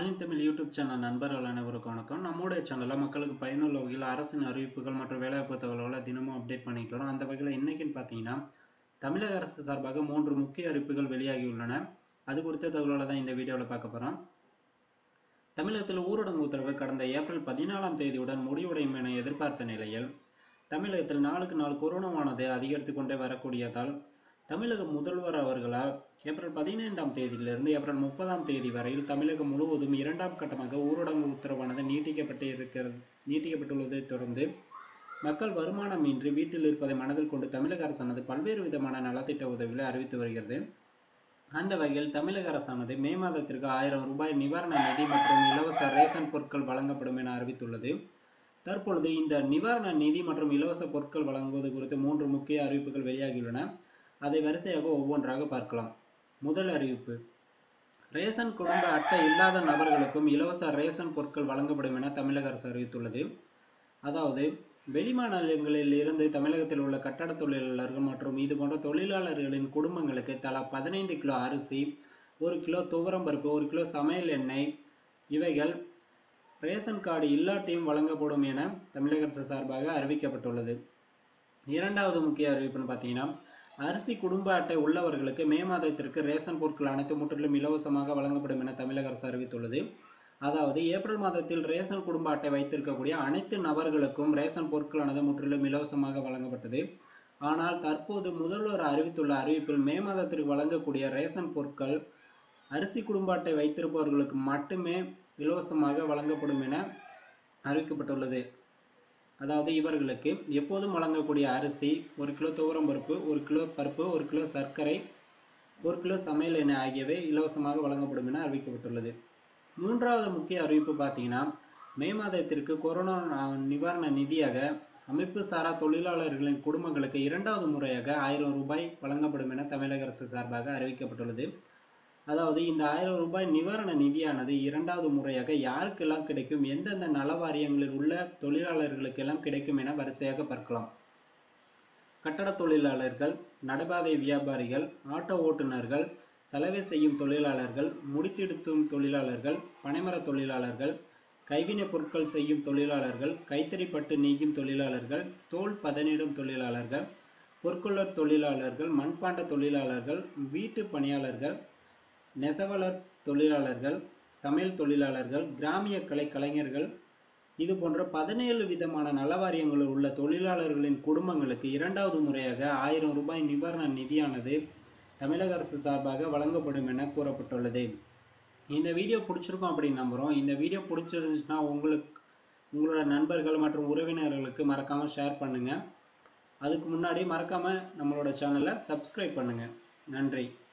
ஆலின் Tamil YouTube channel நண்பர்கள் அனைவருக்கும் வணக்கம் நம்முடைய சேனலில் மக்களுக்கு பயனுள்ள வகையில் அரசின் அறிவிப்புகள் மற்றும் வேலைவாய்ப்பு தகவல்களை தினமும் அப்டேட் பண்ணிட்டு வரோம் அந்த வகையில் இன்னைக்குன்னு பார்த்தீங்கன்னா தமிழக அரசு சார்பாக மூன்று முக்கிய அறிவிப்புகள் வெளியாகியுள்ளன அது குறித்த தகவல்களை தான் இந்த வீடியோவில் பார்க்க போகிறோம் தமிழகத்தில் ஊரடங்கு உத்தரவு கடந்த ஏப்ரல் பதினாலாம் தேதியுடன் முடிவடையும் என எதிர்பார்த்த நிலையில் தமிழகத்தில் நாளுக்கு நாள் கொரோனாவானது அதிகரித்து கொண்டே வரக்கூடியதால் தமிழக முதல்வர் அவர்களால் ஏப்ரல் பதினைந்தாம் தேதியிலிருந்து ஏப்ரல் முப்பதாம் தேதி வரையில் தமிழகம் முழுவதும் இரண்டாம் கட்டமாக ஊரடங்கு உத்தரவானது நீட்டிக்கப்பட்டு இருக்கிறது நீட்டிக்கப்பட்டுள்ளதை தொடர்ந்து மக்கள் வருமானமின்றி வீட்டில் இருப்பதை மனதில் கொண்டு தமிழக அரசானது பல்வேறு விதமான நலத்திட்ட உதவிகளை அறிவித்து வருகிறது அந்த வகையில் தமிழக அரசானது மே மாதத்திற்கு ஆயிரம் ரூபாய் நிவாரண நிதி மற்றும் இலவச ரேஷன் பொருட்கள் வழங்கப்படும் என அறிவித்துள்ளது தற்பொழுது இந்த நிவாரண நிதி மற்றும் இலவச பொருட்கள் வழங்குவது குறித்து மூன்று முக்கிய அறிவிப்புகள் வெளியாகியுள்ளன அதை வரிசையாக ஒவ்வொன்றாக பார்க்கலாம் முதல் அறிவிப்பு ரேஷன் குடும்ப அட்டை இல்லாத நபர்களுக்கும் இலவச ரேஷன் பொருட்கள் வழங்கப்படும் என தமிழக அரசு அறிவித்துள்ளது அதாவது வெளிமாநிலங்களில் இருந்து தமிழகத்தில் உள்ள கட்டட தொழிலாளர்கள் மற்றும் இது போன்ற தொழிலாளர்களின் குடும்பங்களுக்கு தலா பதினைந்து கிலோ அரிசி ஒரு கிலோ துவரம் பருப்பு ஒரு கிலோ சமையல் எண்ணெய் இவைகள் ரேஷன் கார்டு இல்லாட்டியும் வழங்கப்படும் என தமிழக அரசு சார்பாக அறிவிக்கப்பட்டுள்ளது இரண்டாவது முக்கிய அறிவிப்புன்னு பார்த்தீங்கன்னா அரிசி குடும்ப அட்டை உள்ளவர்களுக்கு மே மாதத்திற்கு ரேஷன் பொருட்கள் அனைத்து முற்றிலும் இலவசமாக வழங்கப்படும் என தமிழக அரசு அறிவித்துள்ளது அதாவது ஏப்ரல் மாதத்தில் ரேஷன் குடும்ப அட்டை வைத்திருக்கக்கூடிய அனைத்து நபர்களுக்கும் ரேஷன் பொருட்களானது முற்றிலும் இலவசமாக வழங்கப்பட்டது ஆனால் தற்போது முதல்வர் அறிவித்துள்ள அறிவிப்பில் மே மாதத்திற்கு வழங்கக்கூடிய ரேஷன் பொருட்கள் அரிசி குடும்ப அட்டை வைத்திருப்பவர்களுக்கு மட்டுமே இலவசமாக வழங்கப்படும் என அறிவிக்கப்பட்டுள்ளது அதாவது இவர்களுக்கு எப்போதும் வழங்கக்கூடிய அரிசி ஒரு கிலோ துவரம் பருப்பு ஒரு கிலோ பருப்பு ஒரு கிலோ சர்க்கரை ஒரு கிலோ சமையல் எண்ணெய் ஆகியவை இலவசமாக வழங்கப்படும் என அறிவிக்கப்பட்டுள்ளது மூன்றாவது முக்கிய அறிவிப்பு பார்த்தீங்கன்னா மே மாதத்திற்கு கொரோனா நிவாரண நிதியாக அமைப்பு சாரா தொழிலாளர்களின் குடும்பங்களுக்கு இரண்டாவது முறையாக ஆயிரம் ரூபாய் வழங்கப்படும் என தமிழக அரசு சார்பாக அறிவிக்கப்பட்டுள்ளது அதாவது இந்த ஆயிரம் ரூபாய் நிவாரண நிதியானது இரண்டாவது முறையாக யாருக்கெல்லாம் கிடைக்கும் எந்தெந்த நல வாரியங்களில் உள்ள தொழிலாளர்களுக்கெல்லாம் கிடைக்கும் என வரிசையாக பார்க்கலாம் கட்டட தொழிலாளர்கள் நடைபாதை வியாபாரிகள் ஆட்டோ ஓட்டுநர்கள் சலவை செய்யும் தொழிலாளர்கள் முடித்திடுத்தும் தொழிலாளர்கள் பனைமர தொழிலாளர்கள் கைவினைப் பொருட்கள் செய்யும் தொழிலாளர்கள் கைத்தறி பட்டு நெய்யும் தொழிலாளர்கள் தோல் பதனிடும் தொழிலாளர்கள் பொற்கொள்ளர் தொழிலாளர்கள் மண்பாண்ட தொழிலாளர்கள் வீட்டு பணியாளர்கள் நெசவாளர் தொழிலாளர்கள் சமையல் தொழிலாளர்கள் கிராமிய கலை கலைஞர்கள் இது போன்ற பதினேழு விதமான நலவாரியங்களில் உள்ள தொழிலாளர்களின் குடும்பங்களுக்கு இரண்டாவது முறையாக ஆயிரம் ரூபாய் நிவாரண நிதியானது தமிழக அரசு சார்பாக வழங்கப்படும் என கூறப்பட்டுள்ளது இந்த வீடியோ பிடிச்சிருக்கும் அப்படின்னு நம்புகிறோம் இந்த வீடியோ பிடிச்சிருந்துச்சுன்னா உங்களுக்கு உங்களோட நண்பர்கள் மற்றும் உறவினர்களுக்கு மறக்காமல் ஷேர் பண்ணுங்கள் அதுக்கு முன்னாடி மறக்காமல் நம்மளோட சேனலை சப்ஸ்கிரைப் பண்ணுங்கள் நன்றி